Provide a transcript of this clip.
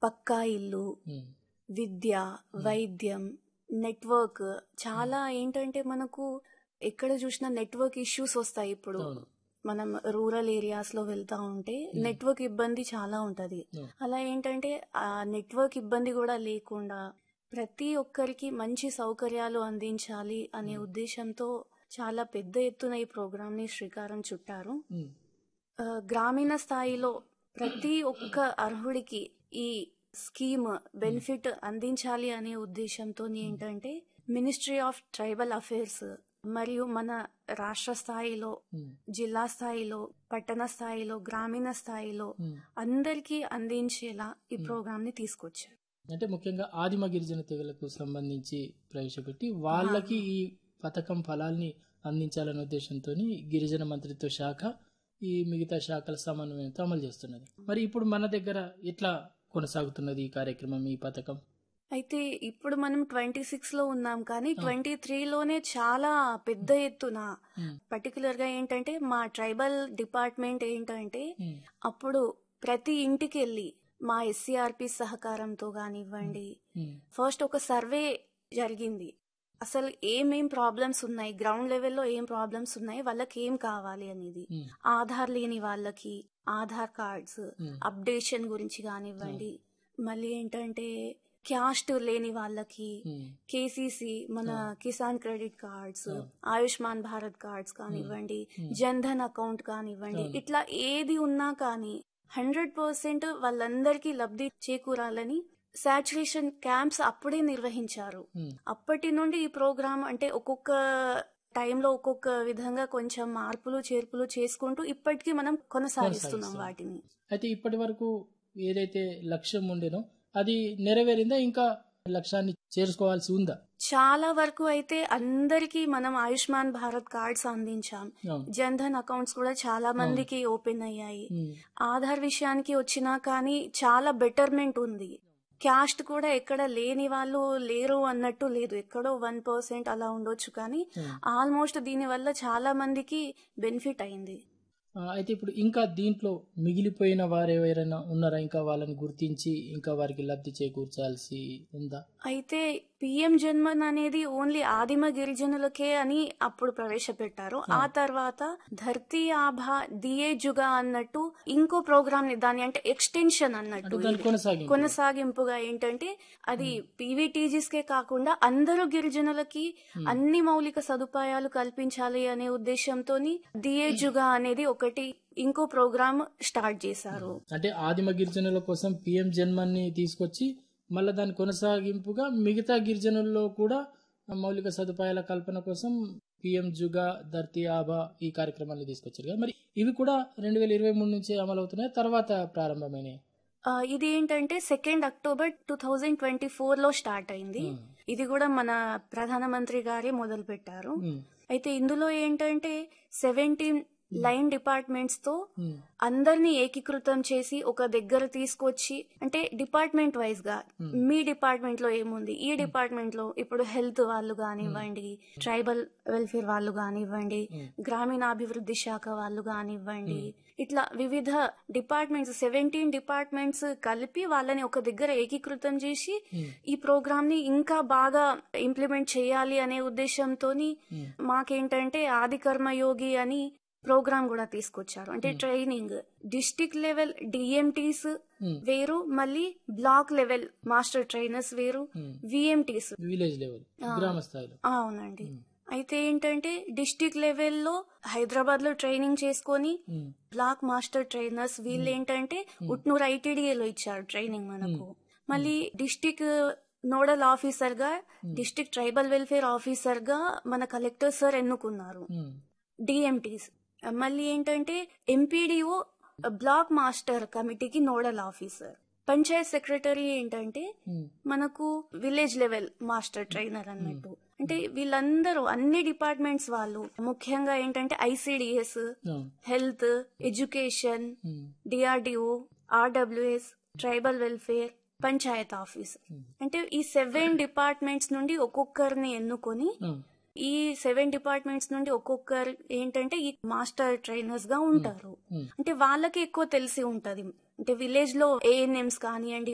పక్కా ఇల్లు ఉమ్, విద్య వైద్యం నెట్వర్క్ చాలా ఏంటంటే మనకు ఎక్కడ చూసినా నెట్వర్క్ ఇష్యూస్ వస్తాయి ఇప్పుడు అవును మనం రూరల్ ఏరియాస్ లో వెళ్తా ఉంటే నెట్వర్క్ ఇబ్బంది చాలా ఉంటది Hmm. అలా ఏంటంటే ఆ నెట్వర్క్ ఇబ్బంది కూడా లేకుండా ప్రతి ఒక్కరికి మంచి సౌకర్యాలు అందించాలి అనే ఉద్దేశంతో చాలా పెద్ద ఎత్తున ఈ ప్రోగ్రామ్ ని శ్రీకారం చుట్టారు ఉమ్, ఆ, గ్రామీణ స్థాయిలో ప్రతి ఒక్క అర్హుడికి ఈ స్కీమ్ బెనిఫిట్ అందించాలి అనే ఉద్దేశంతో ఏంటంటే మినిస్ట్రీ ఆఫ్ ట్రైబల్ అఫైర్స్ మరియు మన రాష్ట్ర స్థాయిలో ఉమ్, జిల్లా స్థాయిలో పట్టణ స్థాయిలో గ్రామీణ స్థాయిలో ఉమ్. అందరికీ అందించేలా ఈ ప్రోగ్రామ్ ని తీసుకొచ్చారు అంటే ముఖ్యంగా ఆదిమ గిరిజన తెగలకు సంబంధించి ప్రవేశపెట్టి వాళ్ళకి ఈ పథకం ఫలాల్ని అందించాలనే ఉద్దేశంతో గిరిజన మంత్రిత్వ శాఖ ఈ మిగతా శాఖల సమన్వయంతో అమలు చేస్తున్నది మరి ఇప్పుడు మన దగ్గర ఎట్లా కొనసాగుతున్నది ఈ కార్యక్రమం ఈ పథకం అయితే ఇప్పుడు మనం ట్వంటీ సిక్స్ లో ఉన్నాం కానీ ట్వంటీ త్రీలోనే చాలా పెద్ద ఎత్తున ఉమ్, పర్టికులర్ గా ఏంటంటే మా ట్రైబల్ డిపార్ట్మెంట్ ఏంటంటే ఉమ్, అప్పుడు ప్రతి ఇంటికి వెళ్ళి మా ఎస్సీఆర్పి సహకారంతో కానివ్వండి ఉమ్, ఫస్ట్ ఒక సర్వే జరిగింది అసలు ఏమేం ప్రాబ్లమ్స్ ఉన్నాయి గ్రౌండ్ లెవెల్లో ఏం ప్రాబ్లమ్స్ ఉన్నాయి వాళ్ళకి ఏం కావాలి అనేది ఉమ్, ఆధార్ లేని వాళ్ళకి ఆధార్ కార్డ్స్ ఉమ్, అప్డేషన్ గురించి కానివ్వండి మళ్ళీ ఏంటంటే క్యాస్ట్ లేని వాళ్ళకి ఉమ్, కేసీసీ మన Kisan credit cards Hmm. Ayushman Bharat cards కానివ్వండి జన్ధన్ అకౌంట్ కానివ్వండి ఇట్లా ఏది ఉన్నా కానీ హండ్రెడ్ పర్సెంట్ వాళ్ళందరికీ లబ్ధి చేకూరాలని సాచురేషన్ క్యాంప్స్ అప్పుడే నిర్వహించారు ఉమ్. అప్పటి నుండి ఈ ప్రోగ్రామ్ అంటే ఒక్కొక్క టైంలో ఒక్కొక్క విధంగా కొంచెం మార్పులు చేర్పులు చేసుకుంటూ ఇప్పటికీ మనం కొనసాగిస్తున్నాం కొనసాగిస్తున్నాం. వాటిని అయితే ఇప్పటి వరకు ఏదైతే లక్ష్యం ఉండేనో అది నెరవేరిందా ఇంకా లక్ష్యాన్ని చేరుకోవాల్సి ఉందా చాలా వరకు అయితే అందరికీ మనం ఆయుష్మాన్ భారత్ కార్డ్స్ అందించాం అవును జన్ధన్ అకౌంట్స్ కూడా చాలా మందికి ఓపెన్ అయ్యాయి ఉమ్, ఆధార్ విషయానికి వచ్చినా కానీ చాలా బెటర్మెంట్ ఉంది క్యాస్ట్ కూడా ఎక్కడ లేని వాళ్ళు లేరు అన్నట్టు లేదు ఎక్కడో వన్ పర్సెంట్ అలా ఉండొచ్చు కానీ ఉమ్. ఆల్మోస్ట్ దీని వల్ల చాలా మందికి బెనిఫిట్ అయింది ఆ, అయితే ఇప్పుడు ఇంకా దీంట్లో మిగిలిపోయిన వారు ఎవరైనా ఉన్నారా ఇంకా వాళ్ళని గుర్తించి ఇంకా వారికి లబ్ధి చేకూర్చాల్సి ఉందా అయితే పిఎం జన్మన్ అనేది ఓన్లీ ఆదిమ గిరిజనులకే అని అప్పుడు ప్రవేశపెట్టారు ఆ తర్వాత ధర్తీ ఆభా దియే జుగా అన్నట్టు ఇంకో ప్రోగ్రామ్ ని దాని అంటే ఎక్స్టెన్షన్ అన్నట్టు అంటే దాని ఇది. కొనసాగింపు కొనసాగింపుగా ఏంటంటే అది పీవీటీజీస్ కే కాకుండా అందరూ గిరిజనులకి అన్ని మౌలిక సదుపాయాలు కల్పించాలి అనే ఉద్దేశంతో దియే జుగా అనేది ఒకటి ఇంకో ప్రోగ్రామ్ స్టార్ట్ చేశారు అంటే ఆదిమ గిరిజనుల కోసం పిఎం జన్మని తీసుకొచ్చి మళ్ళీ దాని కొనసాగింపుగా మిగతా గిరిజనుల్లో కూడా మౌలిక సదుపాయాల కల్పన కోసం పిఎం జుగా ధర్తీ ఆబా ఈ కార్యక్రమాన్ని తీసుకొచ్చారు కదా మరి ఇవి కూడా రెండు వేల ఇరవై మూడు నుంచి అమలవుతున్నాయి తర్వాత ప్రారంభమైనాయి ఆ, ఇది ఏంటంటే second October two thousand twenty four లో స్టార్ట్ అయింది ఉమ్, ఇది కూడా మన ప్రధానమంత్రి గారే మొదలు పెట్టారు ఉమ్, అయితే ఇందులో ఏంటంటే సెవెంటీన్ లైన్ డిపార్ట్మెంట్స్ తో ఉమ్, అందరినీ ఏకీకృతం చేసి ఒక దగ్గర తీసుకొచ్చి అంటే డిపార్ట్మెంట్ వైజ్ గా మీ డిపార్ట్మెంట్ లో ఏముంది ఈ డిపార్ట్మెంట్ లో ఇప్పుడు హెల్త్ వాళ్ళు కానివ్వండి ట్రైబల్ వెల్ఫేర్ వాళ్ళు కానివ్వండి గ్రామీణాభివృద్ధి శాఖ వాళ్ళు కానివ్వండి ఇట్లా వివిధ డిపార్ట్మెంట్స్ సెవెంటీన్ డిపార్ట్మెంట్స్ కలిపి వాళ్ళని ఒక దగ్గర ఏకీకృతం చేసి ఉమ్, ఈ ప్రోగ్రామ్ ని ఇంకా బాగా ఇంప్లిమెంట్ చేయాలి అనే ఉద్దేశంతో ఉమ్, మాకేంటంటే ఆది కర్మయోగి అని ప్రోగ్రామ్ కూడా తీసుకొచ్చారు అంటే training district level DMTs um, వేరు మళ్ళీ బ్లాక్ లెవెల్ మాస్టర్ ట్రైనర్స్ వేరు ఉమ్. విఎంటీస్ విలేజ్ లెవెల్ గ్రామ స్థాయిలో అవునండి అయితే ఏంటంటే డిస్టిక్ లెవెల్లో హైదరాబాద్ లో ట్రైనింగ్ చేసుకొని ఉమ్, బ్లాక్ మాస్టర్ ట్రైనర్స్ వీళ్ళు ఏంటంటే ఉట్నూరు ఐటీడీఏలో ఇచ్చారు ట్రైనింగ్ మనకు మళ్ళీ డిస్టిక్ నోడల్ ఆఫీసర్ గా డిస్టిక్ ట్రైబల్ వెల్ఫేర్ ఆఫీసర్ గా మన కలెక్టర్ సార్ ఎన్నుకున్నారు ఉమ్, డిఎంటీస్ మళ్ళీ ఏంటంటే ఎంపీడీఓ బ్లాక్ మాస్టర్ కమిటీకి నోడల్ ఆఫీసర్ పంచాయత్ సెక్రటరీ ఏంటంటే ఉమ్, మనకు విలేజ్ లెవెల్ మాస్టర్ ట్రైనర్ అన్నట్టు అంటే వీళ్ళందరూ అన్ని డిపార్ట్మెంట్స్ వాళ్ళు ముఖ్యంగా ఏంటంటే ఐసిడిఎస్ అవును. Health education um, DRDO RWS tribal welfare panchayat office అంటే ఈ సెవెన్ డిపార్ట్మెంట్స్ నుండి ఒక్కొక్కరిని ఎన్నుకొని అవును. ఈ సెవెన్ డిపార్ట్మెంట్స్ నుండి ఒక్కొక్కరు ఏంటంటే ఈ మాస్టర్ ట్రైనర్స్ గా ఉంటారు ఉమ్. అంటే వాళ్ళకి ఎక్కువ తెలిసి ఉంటది అంటే విలేజ్ లో ఏఎన్ఎంస్ కానివ్వండి